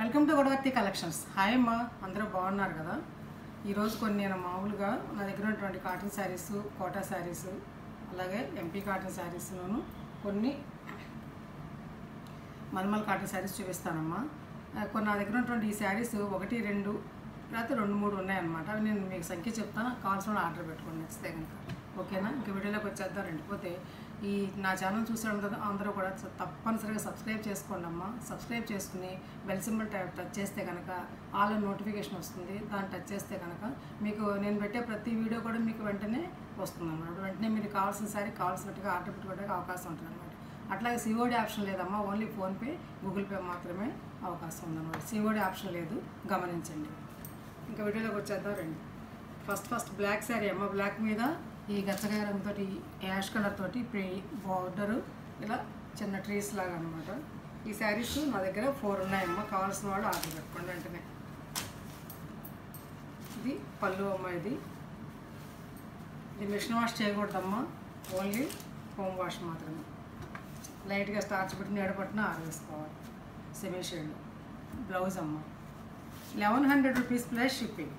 Welcome to Godavarthi collections hi అమ్మా అందరూ బాగున్నారు కదా ఈరోజు కొన్ని నేను మామూలుగా నా దగ్గర ఉన్నటువంటి కాటన్ శారీస్ కోటా శారీస్ అలాగే ఎంపీ కాటన్ శారీస్లోను కొన్ని మల్మల్ కాటన్ శారీస్ చూపిస్తానమ్మా ఆ, కొన్ని నా దగ్గర ఉన్నటువంటి ఈ శారీస్ ఒకటి రెండు లేకపోతే రెండు మూడు ఉన్నాయన్నమాట అవి నేను మీకు సంఖ్య చెప్తాను కావాల్సిన వాళ్ళు ఆర్డర్ పెట్టుకోండి నచ్చితే కనుక ఓకేనా ఇంక వీడియోలోకి వచ్చేద్దాం రెండిపోతే ఈ నా ఛానల్ చూసే అందరూ అందరూ కూడా స- తప్పనిసరిగా సబ్స్క్రైబ్ చేసుకోండి అమ్మా సబ్స్క్రైబ్ చేసుకుని బెల్ సింబల్ టైప్ టచ్ చేస్తే కనుక ఆల్ నోటిఫికేషన్ వస్తుంది దాన్ని టచ్ చేస్తే కనుక మీకు నేను పెట్టే ప్రతి వీడియో కూడా మీకు వెంటనే వస్తుంది అన్నమాట వెంటనే మీరు కావాల్సిన సారీ కావాల్సినట్టుగా ఆర్డర్ పెట్టుకోవడానికి అవకాశం ఉంటుంది అనమాట అట్లాగే సిఓడి ఆప్షన్ లేదమ్మా ఓన్లీ ఫోన్పే గూగుల్ పే మాత్రమే అవకాశం ఉందన్నమాట సిఓడి ఆప్షన్ లేదు గమనించండి ఇంకా వీడియోలోకి వచ్చేద్దాం రండి ఫస్ట్ ఫస్ట్ బ్లాక్ శారీ అమ్మ బ్లాక్ మీద ఈ గచ్చగాయ రంగుతోటి యాష్ కలర్ తోటి ప్రీ బార్డరు ఇలా చిన్న ట్రీస్ లాగా అనమాట ఈ శారీస్ నా దగ్గర ఫోర్ ఉన్నాయమ్మ కావాల్సిన వాళ్ళు ఆర్డర్ పెట్టుకోండి వెంటనే ఇది పళ్ళు అమ్మ ఇది ఇది మిషన్ వాష్ చేయకూడదమ్మా ఓన్లీ హోమ్ వాష్ మాత్రమే లైట్గా స్టార్చ్ పెట్టి నీడపట్టిన ఆరవేసుకోవాలి సెమీ షేడ్ బ్లౌజ్ అమ్మ eleven hundred rupees plus shipping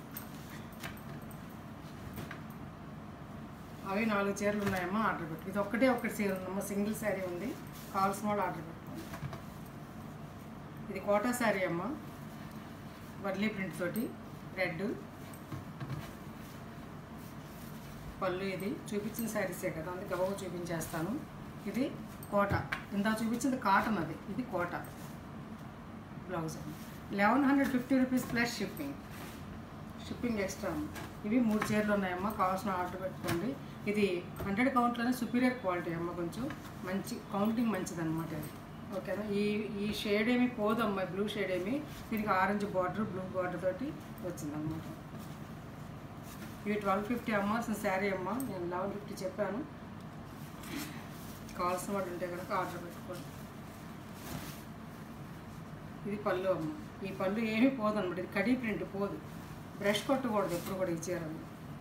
అవి నాలుగు చీరలు ఉన్నాయమ్మా ఆర్డర్ పెట్టు ఇది ఒక్కటే ఒకటి చీర ఉందమ్మా సింగిల్ శారీ ఉంది కావాల్సిన వాళ్ళు ఆర్డర్ పెట్టుకోండి ఇది కోటా శారీ అమ్మ వర్లీ ప్రింట్ తోటి రెడ్ పళ్ళు ఇది చూపించిన శారీసే కదా అందుకే గబగబా చూపించేస్తాను ఇది కోట ఇందా చూపించింది కాటన్ అది ఇది Kota blouse eleven hundred fifty rupees plus shipping shipping extra ఇవి మూడు చీరలు ఉన్నాయమ్మా కావాల్సిన ఆర్డర్ పెట్టుకోండి ఇది హండ్రెడ్ కౌంట్లోనే సుపీరియర్ క్వాలిటీ అమ్మ కొంచెం మంచి కౌంటింగ్ మంచిదన్నమాట ఇది ఓకేనా ఈ ఈ షేడ్ ఏమి పోదమ్మా బ్లూ షేడ్ ఏమి దీనికి ఆరెంజ్ బార్డర్ బ్లూ బార్డర్ తోటి వచ్చిందన్నమాట ఇవి ట్వెల్వ్ ఫిఫ్టీ అమ్మాల్సిన శారీ అమ్మ నేను లెవెన్ ఫిఫ్టీ చెప్పాను కావాల్సిన వాడు ఉంటే కనుక ఆర్డర్ పెట్టుకోండి ఇది పళ్ళు అమ్మ ఈ పళ్ళు ఏమీ పోదు అనమాట ఇది కడీ ప్రింట్ పోదు బ్రష్ కొట్టకూడదు ఎప్పుడు కూడా ఈ చీరని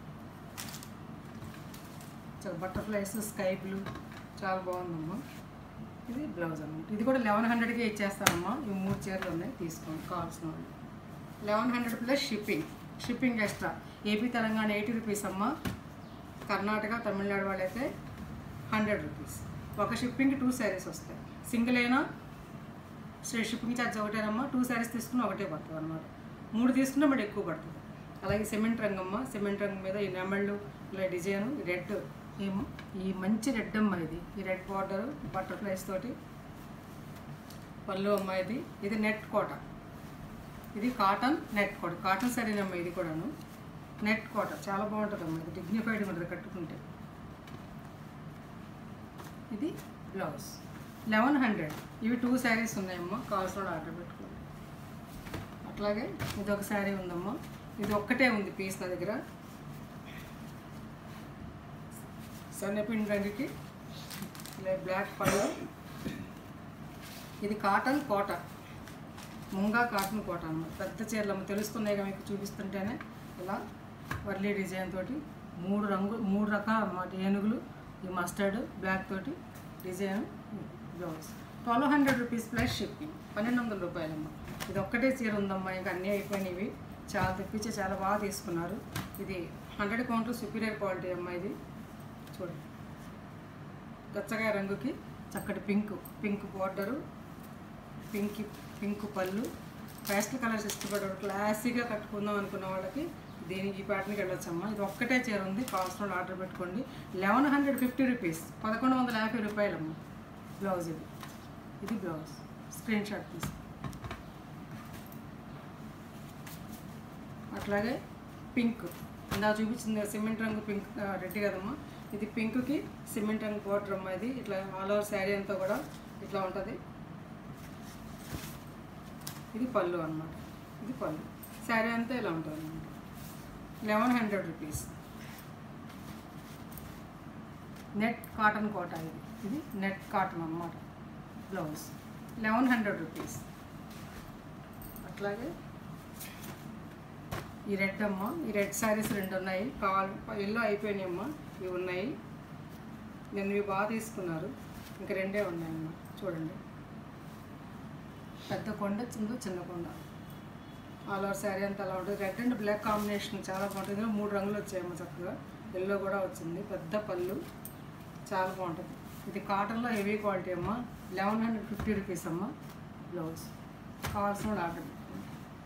చాలా బటర్ఫ్లైస్ స్కై బ్లూ చాలా బాగుందమ్మా ఇది బ్లౌజ్ అన్నమాట ఇది కూడా లెవెన్ హండ్రెడ్కే ఇచ్చేస్తానమ్మా ఈ మూడు చీరలు ఉన్నాయి తీసుకోండి కావాల్సిన వాళ్ళు eleven hundred plus shipping shipping extra AP Telangana eighty rupees అమ్మ కర్ణాటక తమిళనాడు వాళ్ళైతే హండ్రెడ్ రూపీస్ ఒక షిప్పింగ్కి టూ శారీస్ వస్తాయి సింగిల్ అయినా స్ట్రేట్ షిప్పింగ్ ఛార్జ్ ఒకటేనమ్మా టూ శారీస్ తీసుకున్న ఒకటే పడుతుంది అనమాట మూడు తీసుకున్నా బట్ ఎక్కువ పడుతుంది అలాగే సిమెంట్ రంగమ్మ సిమెంట్ రంగు మీద ఈ నెమళ్ళు ఇలా డిజైన్ రెడ్ ఈ ఈ మంచి రెడ్ అమ్మ ఇది ఈ రెడ్ బార్డర్ బటర్ఫ్లైస్ తోటి పళ్ళు అమ్మ ఇది ఇది నెట్ కోట ఇది కాటన్ నెట్ కోట కాటన్ సరేనమ్మా ఇది కూడాను నెట్ కోట చాలా బాగుంటుంది అమ్మా ఇది డిగ్నిఫైడ్ ఉంటుంది కట్టుకుంటే ఇది బ్లౌజ్ లెవెన్ హండ్రెడ్ ఇవి టూ శారీస్ ఉన్నాయమ్మా కావాల్సిన వాళ్ళు ఆర్డర్ పెట్టుకోండి అట్లాగే ఇది ఒక శారీ ఉందమ్మా ఇది ఒక్కటే ఉంది పీస్ నా దగ్గర సన్నపిండి రంగుకి ఇలా బ్లాక్ పళ్ళు ఇది కాటన్ కోట ముంగా కాటన్ కోట అన్నమాట పెద్ద చీరలు అమ్మ తెలుస్తున్నాయి కదా మీకు చూపిస్తుంటేనే ఇలా వర్లీ డిజైన్ తోటి మూడు రంగు మూడు రకాల అన్నమాట ఏనుగులు ఈ మస్టర్డ్ బ్లాక్ తోటి design blouse twelve hundred rupees plus shipping పన్నెండు వందల రూపాయలమ్మ ఇది ఒక్కటే చీర ఉందమ్మా ఇంకా అన్నీ అయిపోయినవి చాలా తెప్పించి చాలా బాగా తీసుకున్నారు ఇది హండ్రెడ్ కౌంటర్ సుపీరియర్ క్వాలిటీ అమ్మ ఇది చూడండి గచ్చగాయ రంగుకి చక్కటి pink pink border pink pink పళ్ళు పేస్టల్ కలర్స్ ఇష్టపడే క్లాసీగా కట్టుకుందాం అనుకున్న వాళ్ళకి దీనికి ఈ ప్యాటర్న్కి వెళ్ళొచ్చమ్మా ఇది ఒక్కటే చీర ఉంది కావాల్సిన వాళ్ళు ఆర్డర్ పెట్టుకోండి లెవెన్ హండ్రెడ్ ఫిఫ్టీ రూపీస్ పదకొండు వందల యాభై రూపాయలమ్మ బ్లౌజ్ ఇది ఇది బ్లౌజ్ స్క్రీన్ షాట్ తీసి అట్లాగే పింక్ ఇందా చూపించింది సిమెంట్ రంగు పింక్ ఆ, రెడ్ కదమ్మా ఇది పింక్కి సిమెంట్ రంగు బార్డర్ అమ్మా ఇది ఇట్లా ఆల్ ఓవర్ శారీ అంతా కూడా ఇట్లా ఉంటుంది ఇది పళ్ళు అన్నమాట ఇది పళ్ళు శారీ అంతా ఇలా ఉంటుంది అన్నమాట eleven hundred rupees net cotton Kota ఇది ఇది నెట్ కాటన్ అన్నమాట బ్లౌజ్ లెవెన్ హండ్రెడ్ రూపీస్ అట్లాగే ఈ రెడ్ అమ్మ ఈ రెడ్ శారీస్ రెండు ఉన్నాయి కావాలి ఎల్లో అయిపోయినాయి అమ్మ ఇవి ఉన్నాయి నేను ఇవి బాగా తీసుకున్నారు ఇంకా రెండే ఉన్నాయమ్మ చూడండి పెద్ద కొండ చిన్న చిన్న కొండ ఆల్ ఓవర్ శారీ అంతా అలా ఉంటుంది రెడ్ అండ్ బ్లాక్ కాంబినేషన్ చాలా బాగుంటుంది ఇందులో మూడు రంగులు వచ్చాయమ్మ చక్కగా ఎల్లో కూడా వచ్చింది పెద్ద పళ్ళు చాలా బాగుంటుంది ఇది కాటన్లో హెవీ క్వాలిటీ అమ్మ లెవెన్ హండ్రెడ్ ఫిఫ్టీ రూపీస్ అమ్మ బ్లౌజ్ కావాల్సిన వాళ్ళు ఆర్డర్ పెట్టుకోండి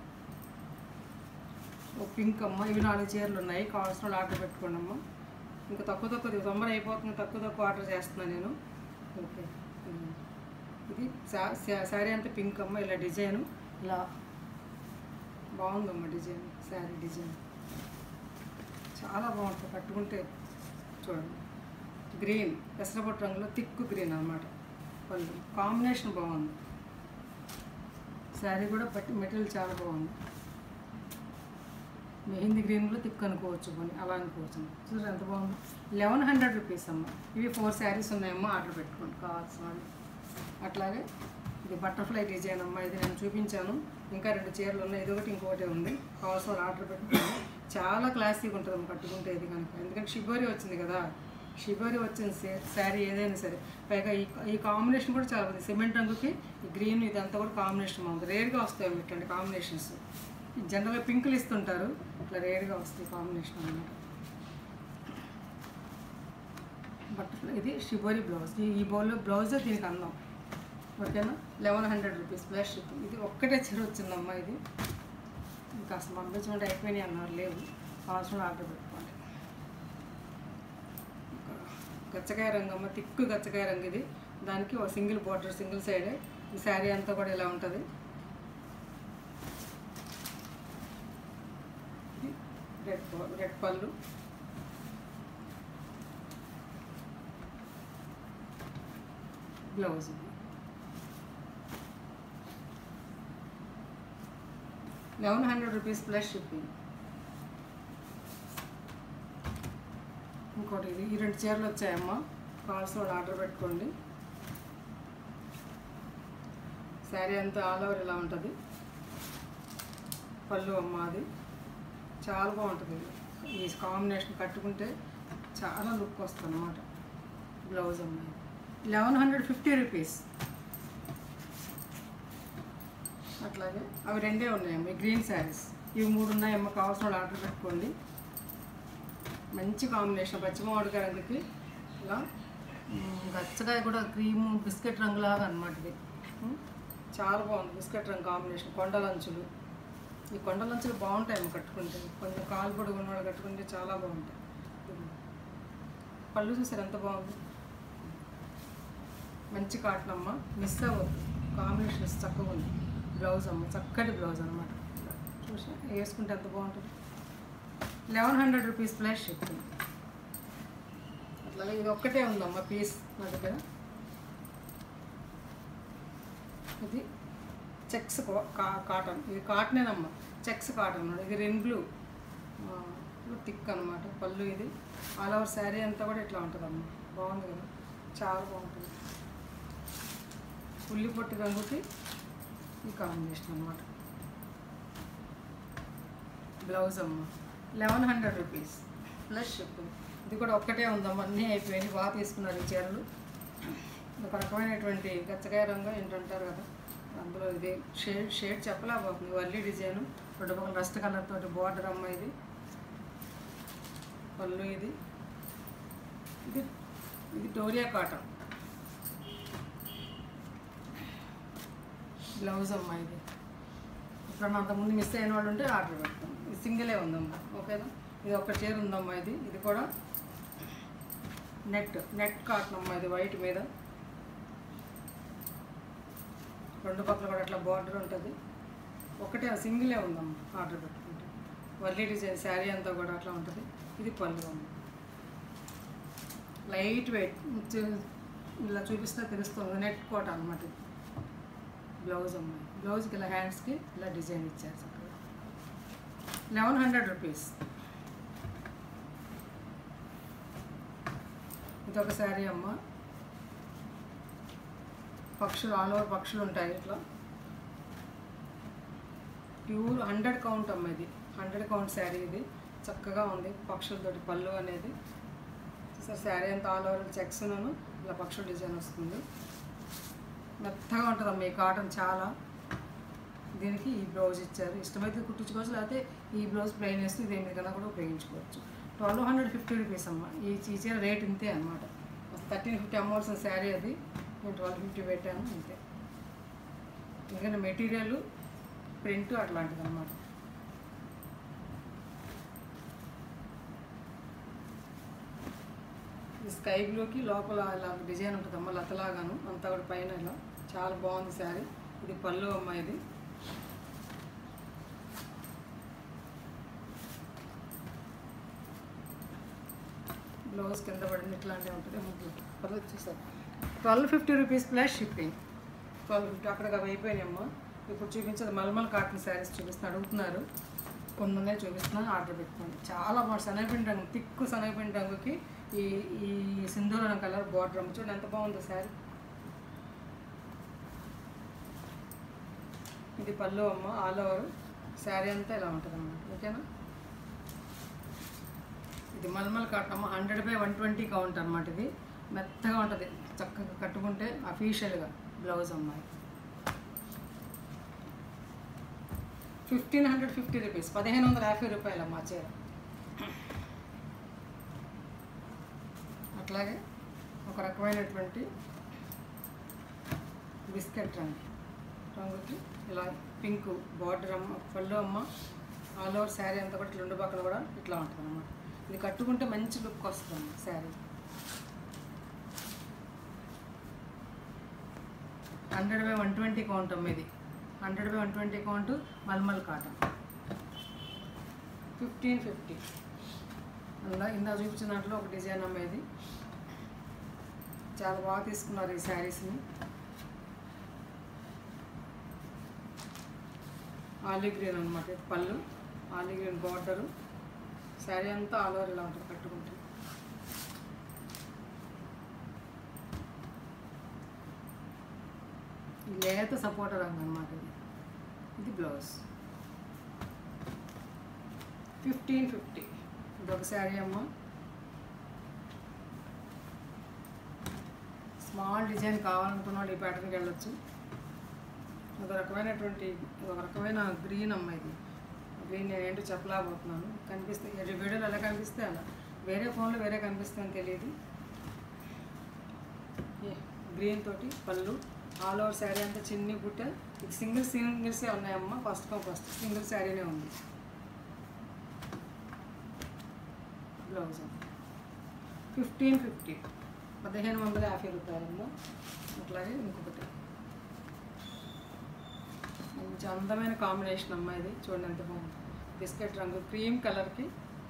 ఓ పింక్ అమ్మ ఇవి నాలుగు చీరలు ఉన్నాయి కావాల్సిన వాళ్ళు ఆర్డర్ పెట్టుకోండి అమ్మ ఇంకా తక్కువ తక్కువ తొందర అయిపోతుంది తక్కువ తక్కువ ఆర్డర్ చేస్తున్నాను నేను ఓకే ఉమ్. ఇది శా- శా- శారీ అంతా పింక్ అమ్మ ఇలా డిజైన్ ఇలా బాగుందమ్మ డిజైన్ శారీ డిజైన్ చాలా బాగుంటుంది కట్టుకుంటే చూడండి గ్రీన్ పెసరపట్టు రంగులో తిక్కు గ్రీన్ అన్నమాట పళ్ళు కాంబినేషన్ బాగుంది శారీ కూడా పట్టి మెటీరియల్ చాలా బాగుంది మెహందీ గ్రీన్ కూడా తిక్కు అనుకోవచ్చు కొన్ని అలా అనుకోవచ్చు చూసారు ఎంత బాగుంది లెవెన్ హండ్రెడ్ రూపీస్ అమ్మ ఇవి ఫోర్ శారీస్ ఉన్నాయమ్మా ఆర్డర్ పెట్టుకోండి కావాల్సిన వాళ్ళు అట్లాగే ఇది బటర్ఫ్లై డిజైన్ అమ్మ ఇది నేను చూపించాను ఇంకా రెండు చీరలు ఉన్నాయి ఇది ఒకటి ఇంకొకటి ఉంది కావాల్సిన వాళ్ళు ఆర్డర్ పెట్టుకోండి చాలా క్లాసిక్ ఉంటుంది అమ్మ కట్టుకుంటే ఇది కనుక ఎందుకంటే షిబోరి వచ్చింది కదా షిబోరి వచ్చిన శారీ ఏదైనా సరే పైగా ఈ ఈ కాంబినేషన్ కూడా చాలా ఉంది సిమెంట్ రంగుకి ఈ గ్రీన్ ఇదంతా కూడా కాంబినేషన్ బాగుంది రేర్గా వస్తాయి అమ్మ ఇట్లాంటి కాంబినేషన్స్ జనరల్గా పింకులు ఇస్తుంటారు ఇట్లా రేర్గా వస్తాయి కాంబినేషన్ అన్నమాట బటర్ఫ్లై ఇది షిబోరి బ్లౌజ్ ఈ ఈ బౌల్లో బ్లౌజ్ దీనికి అందం ఓకేనా eleven hundred rupees plus shipping ఇది ఒక్కటే చీర వచ్చిందమ్మా ఇది ఇంకా అసలు పంపించమంటే అయిపోయినాయి అన్నారు లేవు కావాల్సిన ఆర్డర్ పెట్టుకోండి ఇంకా గచ్చకాయ రంగు అమ్మ తిక్కు గచ్చకాయ రంగు ఇది దానికి ఒక సింగిల్ బార్డర్ సింగిల్ సైడే ఈ శారీ అంతా కూడా ఇలా ఉంటుంది ఇది రెడ్ ప- రెడ్ పళ్ళు బ్లౌజ్ ఇది eleven hundred rupees plus shipping ఇంకోటి ఇది ఈ రెండు చీరలు వచ్చాయమ్మా కావాల్సిన వాళ్ళు ఆర్డర్ పెట్టుకోండి శారీ అంతా ఆల్ ఓవర్ ఇలా ఉంటుంది పళ్ళు అమ్మ అది చాలా బాగుంటుంది ఇది ఈ కాంబినేషన్ కట్టుకుంటే చాలా లుక్ వస్తుంది అనమాట బ్లౌజ్ అమ్మ లెవెన్ హండ్రెడ్ ఫిఫ్టీ రూపీస్ అట్లాగే అవి రెండే ఉన్నాయమ్మ ఈ గ్రీన్ శారీస్ ఇవి మూడు ఉన్నాయమ్మ కావాల్సిన వాళ్ళు ఆర్డర్ పెట్టుకోండి మంచి కాంబినేషన్ పచ్చిమామిడికాయ రంగుకి ఇలా మ్, గచ్చకాయ కూడా క్రీము బిస్కెట్ రంగులాగా అనమాట ఇది మ్, చాలా బాగుంది బిస్కెట్ రంగు కాంబినేషన్ కొండలంచులు ఈ కొండలంచులు బాగుంటాయి అమ్మ కట్టుకుంటే కొంచెం కాలు పొడుగు ఉన్న వాళ్ళు కట్టుకుంటే చాలా బాగుంటాయి ఇది. పళ్ళు చూసారు ఎంత బాగుంది మంచి కాటన్ అమ్మ మిస్ అవ్వద్దు కాంబినేషన్ చక్కగా ఉంది బ్లౌజ్ అమ్మ చక్కటి బ్లౌజ్ అనమాట చూసి వేసుకుంటే ఎంత బాగుంటుంది eleven hundred rupees plus shipping అట్లాగే ఇది ఒక్కటే ఉందమ్మా పీస్ నా దగ్గర ఇది చెక్స్ కాటన్ ఇది కాటనేనమ్మా చెక్స్ కాటన్ ఇది రెన్ బ్లూ థిక్ అనమాట పళ్ళు ఇది ఆల్ ఓవర్ శారీ అంతా కూడా ఇట్లా ఉంటుందమ్మా బాగుంది కదా చాలా బాగుంటుంది ఉల్లి పొట్టి రంగుకి ఈ కాంబినేషన్ అనమాట బ్లౌజ్ అమ్మ eleven hundred rupees plus shipping ఇది కూడా ఒక్కటే ఉందమ్మా అన్నీ అయిపోయినాయి బాగా తీసుకున్నారు ఈ చీరలు ఒక రకమైనటువంటి గచ్చకాయ రంగు ఏంటంటారు కదా అందులో ఇది షేడ్ షేడ్ చెప్పలేకపోతుంది వల్లి డిజైన్ రెండు పక్కల రస్ట్ కలర్ తోటి బార్డర్ అమ్మ ఇది పళ్ళు ఇది ఇది ఇది డోరియా కాటన్ బ్లౌజ్ అమ్మ ఇది ఇప్పుడు అంతకుముందు మిస్ అయిన వాళ్ళు ఉంటే ఆర్డర్ పెడతాం ఇది సింగిలే ఉందమ్మా ఓకేనా ఇది ఒక చీర ఉందమ్మా ఇది ఇది కూడా నెట్ నెట్ కాటన్ అమ్మా ఇది వైట్ మీద రెండు పక్కల కూడా అట్లా బార్డర్ ఉంటుంది ఒకటే సింగిలే ఉందమ్మా ఆర్డర్ పెట్టుకుంటే వల్లి డిజైన్ శారీ అంతా కూడా అట్లా ఉంటుంది ఇది పళ్ళు అమ్మ లైట్ వెయిట్ ఇలా చూపిస్తే తెలుస్తుంది నెట్ కోట అనమాట ఇది బ్లౌజ్ అమ్మాయి బ్లౌజ్కి ఇలా హ్యాండ్స్కి ఇలా డిజైన్ ఇచ్చారు చక్కగా లెవెన్ హండ్రెడ్ రూపీస్ ఇది ఒక శారీ అమ్మ పక్షులు ఆల్ ఓవర్ పక్షులు ఉంటాయి ఇట్లా ప్యూర్ హండ్రెడ్ కౌంట్ అమ్మ ఇది హండ్రెడ్ కౌంట్ శారీ ఇది చక్కగా ఉంది పక్షులతోటి పళ్ళు అనేది సార్ శారీ అంతా ఆల్ ఓవర్ చెక్స్ ఇలా పక్షుల డిజైన్ వస్తుంది మెత్తగా ఉంటుంది అమ్మ ఈ కాటన్ చాలా దీనికి ఈ బ్లౌజ్ ఇచ్చారు ఇష్టమైతే కుట్టించుకోవచ్చు లేకపోతే ఈ బ్లౌజ్ ప్లెయిన్ వేస్తే ఇది ఎనిమిది కన్నా కూడా ఉపయోగించుకోవచ్చు ట్వెల్వ్ హండ్రెడ్ ఫిఫ్టీ రూపీస్ అమ్మ ఈ ఈ చీర రేట్ ఇంతే అనమాట థర్టీన్ ఫిఫ్టీ అమ్మవలసిన శారీ అది నేను ట్వెల్వ్ ఫిఫ్టీ పెట్టాను అంతే ఎందుకంటే మెటీరియల్ ప్రింట్ అట్లాంటిది అనమాట ఈ స్కై బ్లూకి లోపల ఇలా డిజైన్ ఉంటుంది అమ్మ లతలాగాను అంతా కూడా పైన ఇలా చాలా బాగుంది శారీ ఇది పళ్ళు అమ్మ ఇది బ్లౌజ్ కింద పడింది ఇట్లాంటివి ఉంటుంది ముగ్గు పర్లేదు వచ్చేసారు twelve fifty rupees plus shipping twelve fifty అక్కడికి అవి అయిపోయినాయమ్మ ఇప్పుడు చూపించేది మల్మల్ కాటన్ శారీస్ చూపిస్తున్నా అడుగుతున్నారు కొన్ని ఉన్నాయి చూపిస్తున్నాను ఆర్డర్ పెట్టుకోండి చాలా బాగుంది శనగపిండి రంగు తిక్కు శనగపిండి రంగుకి ఈ ఈ సింధూరం కలర్ బార్డర్ అమ్మ చూడండి ఎంత బాగుందో శారీ ఇది పళ్ళు అమ్మ ఆల్ ఓవర్ శారీ అంతా ఇలా ఉంటుంది అన్నమాట ఓకేనా ఇది మల్మల్ కాటన్ అమ్మ hundred by one twenty count అనమాట ఇది మెత్తగా ఉంటుంది చక్కగా కట్టుకుంటే అఫీషియల్గా బ్లౌజ్ అమ్మాయి ఫిఫ్టీన్ హండ్రెడ్ ఫిఫ్టీ రూపీస్ పదిహేను వందల యాభై రూపాయలు అమ్మా చీర అట్లాగే ఒక రకమైనటువంటి బిస్కెట్ రంగు రంగుకి ఇలా పింక్ బార్డర్ అమ్మ పళ్ళు అమ్మ ఆల్ ఓవర్ శారీ అంతా కూడా ఇట్లా రెండు పక్కన కూడా ఇట్లా ఉంటుంది అన్నమాట ఇది కట్టుకుంటే మంచి లుక్ వస్తుంది sari hundred by one twenty count అమ్మ ఇది hundred by one twenty count mulmul cotton fifteen fifty అందులో ఇందా చూపించిన దాంట్లో ఒక డిజైన్ అమ్మ ఇది చాలా బాగా తీసుకున్నారు ఈ శారీస్ని ఆలివ్ గ్రీన్ అనమాట ఇది పళ్ళు ఆలివ్ గ్రీన్ బార్డరు శారీ అంతా ఆల్ ఓవర్ ఇలా ఉంటుంది కట్టుకుంటే ఈ లేత సపోటా రంగు అనమాట ఇది ఇది బ్లౌజ్ ఫిఫ్టీన్ ఫిఫ్టీ ఇది ఒక శారీ అమ్మ స్మాల్ డిజైన్ కావాలనుకున్న వాళ్ళు ఈ ప్యాటర్న్కి వెళ్ళొచ్చు ఒక రకమైనటువంటి ఒక రకమైన గ్రీన్ అమ్మ ఇది గ్రీన్ నేను ఏంటో చెప్పలేకపోతున్నాను కనిపిస్తే ఈ వీడియోలో ఎలా కనిపిస్తే అలా వేరే ఫోన్లో వేరే కనిపిస్తుందని తెలియదు గ్రీన్ తోటి పళ్ళు ఆల్ ఓవర్ శారీ అంతా చిన్ని బుట్ట ఇది సింగిల్ సింగిల్సే ఉన్నాయమ్మ ఫస్ట్ కమ్ ఫస్ట్ సింగిల్ శారీనే ఉంది బ్లౌజ్ ఫిఫ్టీన్ ఫిఫ్టీ పదిహేను వందల యాభై రూపాయలమ్మ అట్లాగే ఇంకొకటి మంచి అందమైన కాంబినేషన్ అమ్మ ఇది చూడండి ఎంత బాగుంది బిస్కెట్ రంగు క్రీమ్ కలర్కి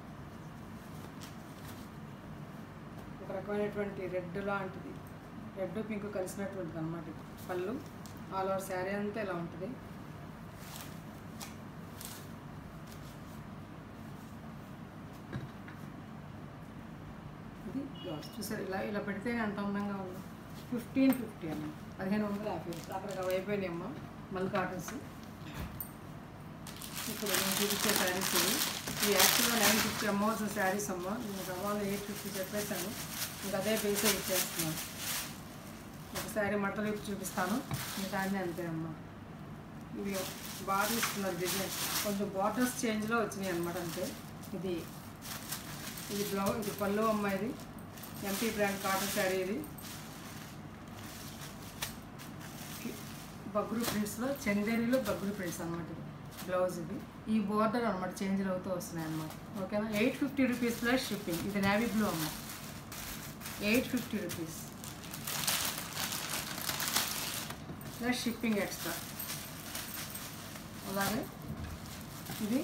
ఒక రకమైనటువంటి రెడ్ లాంటిది రెడ్ పింక్ కలిసినటువంటిది అనమాట ఇది పళ్ళు ఆల్ ఓవర్ శారీ అంతా ఇలా ఉంటుంది ఇది బ్లౌజ్ చూసారు ఇలా ఇలా పెడితేనే అంత అందంగా ఉంది ఫిఫ్టీన్ ఫిఫ్టీ అమ్మ పదిహేను వందల యాభై అక్కడికి అవి అయిపోయినాయి అమ్మ మల్ కాటన్స్ ఇప్పుడు నేను చూపించే శారీస్ ఇవి ఈ యాక్చువల్గా నైన్ ఫిఫ్టీ అమ్మవలసిన శారీస్ అమ్మ నేను సవాళ్ళు ఎయిట్ ఫిఫ్టీ చెప్పేశాను ఇంకా అదే బేసే ఇచ్చేస్తున్నాను ఒక శారీ మట్టలు ఇప్పి చూపిస్తాను ఇంకా అన్నీ అంతే అమ్మ ఇవి బాగా తీసుకున్నారు డిజైన్ కొంచెం బార్డర్స్ చేంజ్లో వచ్చినాయి అనమాట అంతే ఇది ఇది బ్లౌజ్ ఇది పళ్ళు అమ్మ ఇది ఎంపీ బ్రాండ్ కాటన్ శారీ ఇది బగ్గురు ప్రింట్స్లో చందేరిలో బగ్గురు ప్రింట్స్ అనమాట ఇది బ్లౌజ్ ఇది ఈ బోర్డర్ అనమాట చేంజ్ అవుతూ వస్తున్నాయి అనమాట ఓకేనా eight fifty rupees plus shipping ఇది నావీ బ్లూ అమ్మ eight fifty rupees plus shipping extra అలాగే ఇది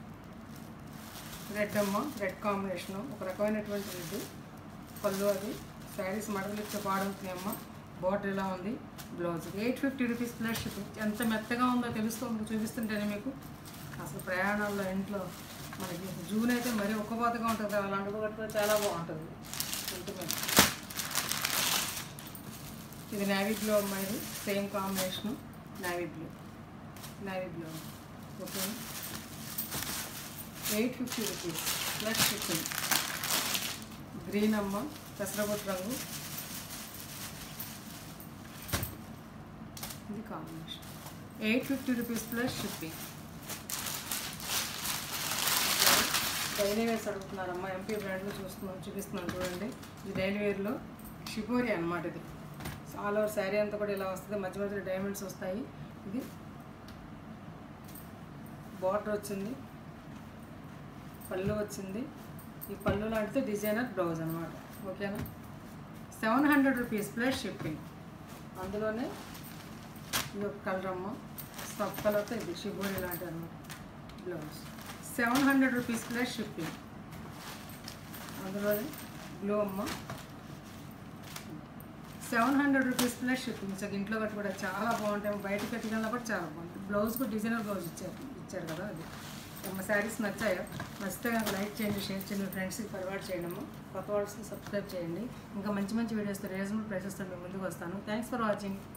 రెడ్ అమ్మ రెడ్ కాంబినేషన్ ఒక రకమైనటువంటి రెడ్ పళ్ళు అది శారీస్ మడతలు ఇచ్చే పాడుతుంది అమ్మ బార్డర్ ఇలా ఉంది blouse eight fifty rupees plus shipping ఎంత మెత్తగా ఉందో తెలుస్తుంది చూపిస్తుంటేనే మీకు అసలు ప్రయాణాల్లో ఇంట్లో మనకి జూన్ అయితే మరీ ఒక్కబాతగా ఉంటుంది అలాంటి కట్టుకుంటే చాలా బాగుంటుంది ఉంటుంది ఇది నావీ బ్లూ అమ్మాయి same combination navy blue navy blue okay eight fifty rupees plus shipping green అమ్మ పెసరబొట్టు రంగు ఇది combination eight fifty rupees plus shipping daily wears అడుగుతున్నారమ్మా ఎంపీ బ్రాండ్లో చూస్తున్నాం చూపిస్తున్నాను చూడండి ఇది డైలీ వేర్లో షిపోరి అనమాట ఇది ఆల్ ఓవర్ శారీ అంతా కూడా ఇలా వస్తుంది మధ్య మధ్యలో డైమండ్స్ వస్తాయి ఇది బార్డర్ వచ్చింది పళ్ళు వచ్చింది ఈ పళ్ళు లాంటిది డిజైనర్ బ్లౌజ్ అనమాట ఓకేనా seven hundred rupees plus shipping అందులోనే ఇది ఒక కలర్ అమ్మ స్టఫ్ కలర్తో ఇది షిబోరి లాంటిది అనమాట blouse seven hundred rupees plus shipping అందులోనే బ్లూ అమ్మ seven hundred rupees plus shipping so ఇంట్లో కట్టి కూడా చాలా బాగుంటాయి బయట కట్టుకెళ్ళినా కూడా చాలా బాగుంటుంది బ్లౌజ్ కూడా డిజైనర్ బ్లౌజ్ ఇచ్చారు ఇచ్చారు కదా అది మా శారీస్ నచ్చాయో నచ్చితే కనుక లైక్ చేయండి షేర్ చేయండి మీ ఫ్రెండ్స్కి ఫర్వర్డ్ చేయడము కొత్త వాళ్ళకి సబ్స్క్రైబ్ చేయండి ఇంకా మంచి మంచి వీడియోస్తో రీజనబుల్ ప్రైసెస్తో మేము ముందుకు వస్తాను థ్యాంక్స్ ఫర్ వాచింగ్